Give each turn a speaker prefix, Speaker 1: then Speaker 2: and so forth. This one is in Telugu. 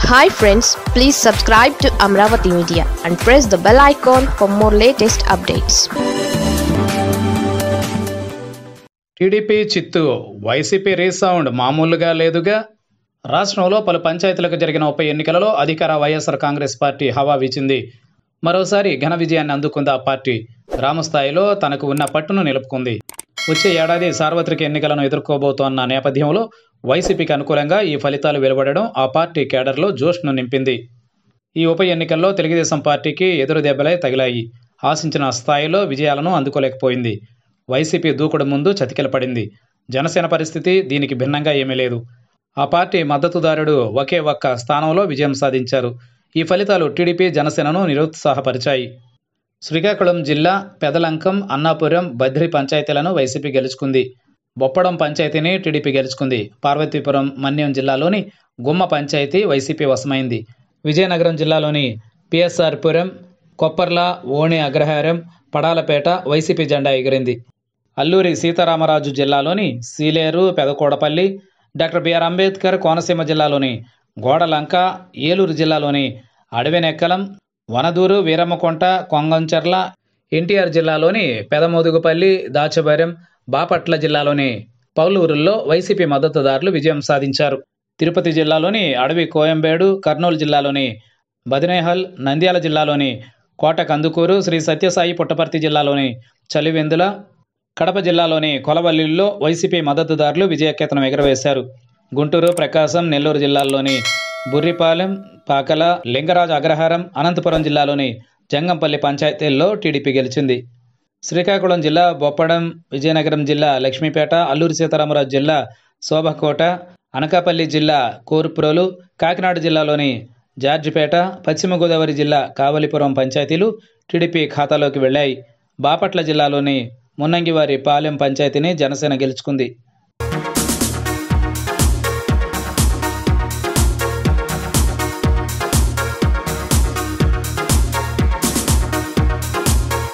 Speaker 1: hi friends please subscribe to Amaravati media and press the bell icon for more latest updates
Speaker 2: TDP చిత్తు వైసీపీ రీసౌండ్ మామూలుగా లేదుగా రాష్ట్రంలో పలు పంచాయతీలకు జరిగిన ఉప ఎన్నికలలో అధికార వైఎస్ఆర్ కాంగ్రెస్ పార్టీ హవా వీచింది మరోసారి ఘన విజయాన్ని అందుకుంది ఆ పార్టీ గ్రామస్థాయిలో తనకు ఉన్న పట్టును నిలుపుకుంది వచ్చే ఏడాది సార్వత్రిక ఎన్నికలను ఎదుర్కోబోతోన్న నేపథ్యంలో వైసీపీకి అనుకూలంగా ఈ ఫలితాలు వెలువడడం ఆ పార్టీ కేడర్లో జోష్ను నింపింది ఈ ఉప ఎన్నికల్లో తెలుగుదేశం పార్టీకి ఎదురు దెబ్బలే తగిలాయి ఆశించిన స్థాయిలో విజయాలను అందుకోలేకపోయింది వైసీపీ దూకుడు ముందు చతికిలపడింది జనసేన పరిస్థితి దీనికి భిన్నంగా ఏమీ లేదు ఆ పార్టీ మద్దతుదారుడు ఒకే ఒక్క స్థానంలో విజయం సాధించారు ఈ ఫలితాలు టీడీపీ జనసేనను నిరుత్సాహపరిచాయి శ్రీకాకుళం జిల్లా పెదలంకం అన్నాపురం బద్రి పంచాయతీలను వైసీపీ గెలుచుకుంది బొప్పడం పంచాయతీని టీడీపీ గెలుచుకుంది పార్వతీపురం మన్యం జిల్లాలోని గుమ్మ పంచాయతీ వైసీపీ వశమైంది విజయనగరం జిల్లాలోని పిఎస్ఆర్పురం కొప్పర్ల ఓణి అగ్రహారం పడాలపేట వైసీపీ జెండా ఎగిరింది అల్లూరి సీతారామరాజు జిల్లాలోని సీలేరు పెదకోడపల్లి డాక్టర్ బిఆర్ అంబేద్కర్ కోనసీమ జిల్లాలోని గోడలంక ఏలూరు జిల్లాలోని అడవినెక్కలం వనదూరు వీరమ్మకొంట కొంగంచర్ల ఎన్టీఆర్ జిల్లాలోని పెదమోదుగుపల్లి దాచబరం బాపట్ల జిల్లాలోని పౌలూరుల్లో వైసీపీ మద్దతుదారులు విజయం సాధించారు తిరుపతి జిల్లాలోని అడవి కోయంబేడు కర్నూలు జిల్లాలోని బదినేహల్ నంద్యాల జిల్లాలోని కోట కందుకూరు శ్రీ సత్యసాయి పుట్టపర్తి జిల్లాలోని చలివెందుల కడప జిల్లాలోని కొలవల్లిలో వైసీపీ మద్దతుదారులు విజయకేతనం ఎగురవేశారు గుంటూరు ప్రకాశం నెల్లూరు జిల్లాల్లోని బుర్రిపాలెం పాకల లింగరాజు అగ్రహారం అనంతపురం జిల్లాలోని జంగంపల్లి పంచాయతీల్లో టీడీపీ గెలిచింది శ్రీకాకుళం జిల్లా బొప్పడం విజయనగరం జిల్లా లక్ష్మీపేట అల్లూరి సీతారామరాజు జిల్లా శోభకోట అనకాపల్లి జిల్లా కోరుప్రోలు కాకినాడ జిల్లాలోని జార్జిపేట పశ్చిమ గోదావరి జిల్లా కావలిపురం పంచాయతీలు టీడీపీ ఖాతాలోకి వెళ్ళాయి బాపట్ల జిల్లాలోని మున్నంగివారి పాలెం పంచాయతీని జనసేన గెలుచుకుంది